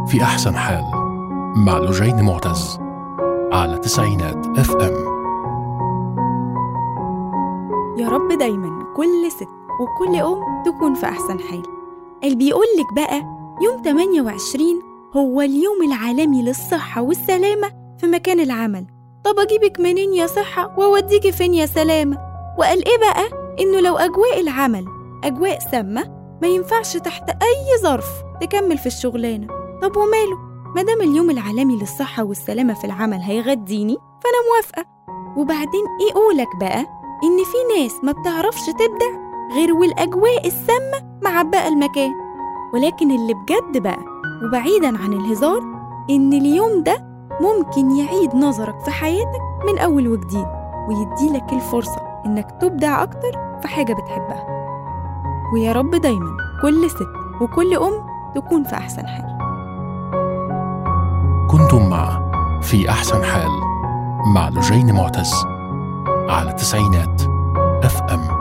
في أحسن حال مع لجين معتز على تسعينات اف ام يا رب دايما كل ست وكل أم تكون في أحسن حال اللي بيقولك بقى يوم 28 هو اليوم العالمي للصحة والسلامة في مكان العمل طب أجيبك منين يا صحة وأوديكي فين يا سلامة وقال إيه بقى إنه لو أجواء العمل أجواء سامة ما ينفعش تحت أي ظرف تكمل في الشغلانة طب وماله مادام اليوم العالمي للصحة والسلامة في العمل هيغديني فأنا موافقة وبعدين إيه قولك بقى إن في ناس ما بتعرفش تبدع غير والأجواء السامة معبقة المكان ولكن اللي بجد بقى وبعيدا عن الهزار إن اليوم ده ممكن يعيد نظرك في حياتك من أول وجديد ويديلك الفرصة إنك تبدع أكتر في حاجة بتحبها ويا رب دايما كل ست وكل أم تكون في أحسن حال كنتم مع في أحسن حال مع لجين معتز على تسعينات اف ام